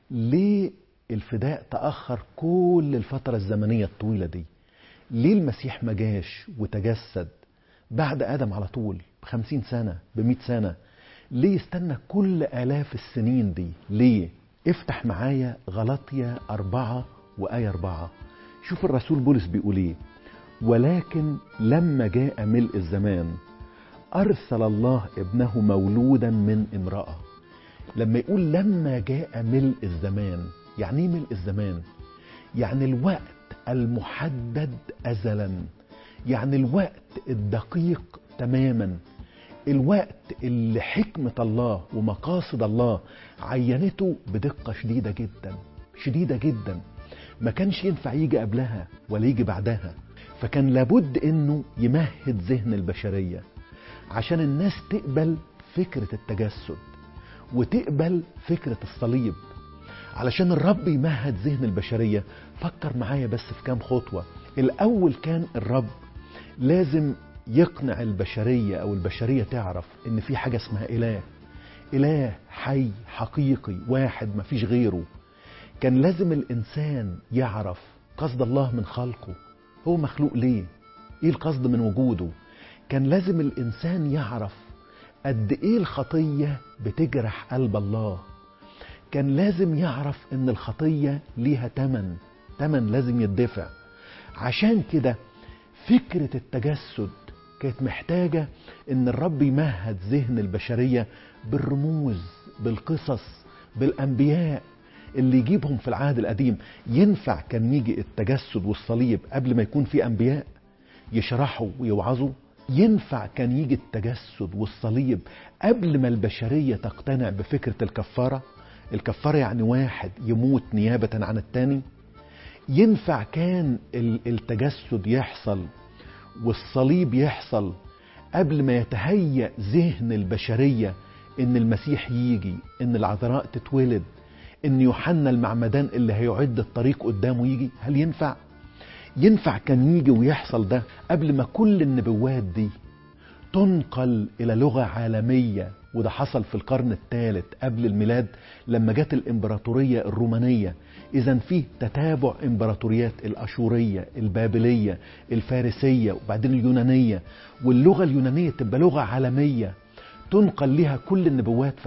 ليه الفداء تأخر كل الفترة الزمنية الطويلة دي ليه المسيح ما جاش وتجسد بعد آدم على طول بخمسين سنة بمئة سنة ليه استنى كل آلاف السنين دي ليه افتح معايا غلطية أربعة وآية أربعة شوف الرسول بولس بيقول ايه ولكن لما جاء ملء الزمان أرسل الله ابنه مولودا من امرأة لما يقول لما جاء ملء الزمان يعني ايه ملء الزمان يعني الوقت المحدد أزلا يعني الوقت الدقيق تماما الوقت اللي حكمة الله ومقاصد الله عينته بدقة شديدة جدا شديدة جدا ما كانش ينفع يجي قبلها ولا يجي بعدها فكان لابد انه يمهد ذهن البشرية عشان الناس تقبل فكرة التجسد وتقبل فكرة الصليب علشان الرب يمهد ذهن البشرية فكر معايا بس في كام خطوة الأول كان الرب لازم يقنع البشرية أو البشرية تعرف إن في حاجة اسمها إله إله حي حقيقي واحد مفيش غيره كان لازم الإنسان يعرف قصد الله من خلقه هو مخلوق ليه إيه القصد من وجوده كان لازم الإنسان يعرف قد إيه الخطية بتجرح قلب الله كان لازم يعرف إن الخطية ليها تمن تمن لازم يدفع عشان كده فكرة التجسد كانت محتاجة إن الرب يمهد ذهن البشرية بالرموز بالقصص بالأنبياء اللي يجيبهم في العهد القديم ينفع كان يجي التجسد والصليب قبل ما يكون في أنبياء يشرحوا ويوعظوا ينفع كان يجي التجسد والصليب قبل ما البشرية تقتنع بفكرة الكفارة الكفارة يعني واحد يموت نيابة عن التاني ينفع كان التجسد يحصل والصليب يحصل قبل ما يتهيأ ذهن البشرية ان المسيح يجي ان العذراء تتولد ان يوحنا المعمدان اللي هيعد الطريق قدامه يجي هل ينفع ينفع كان يجي ويحصل ده قبل ما كل النبوات دي تنقل الى لغة عالمية وده حصل في القرن الثالث قبل الميلاد لما جت الامبراطورية الرومانية اذا فيه تتابع امبراطوريات الاشورية البابلية الفارسية وبعدين اليونانية واللغة اليونانية تبقى لغة عالمية تنقل لها كل النبوات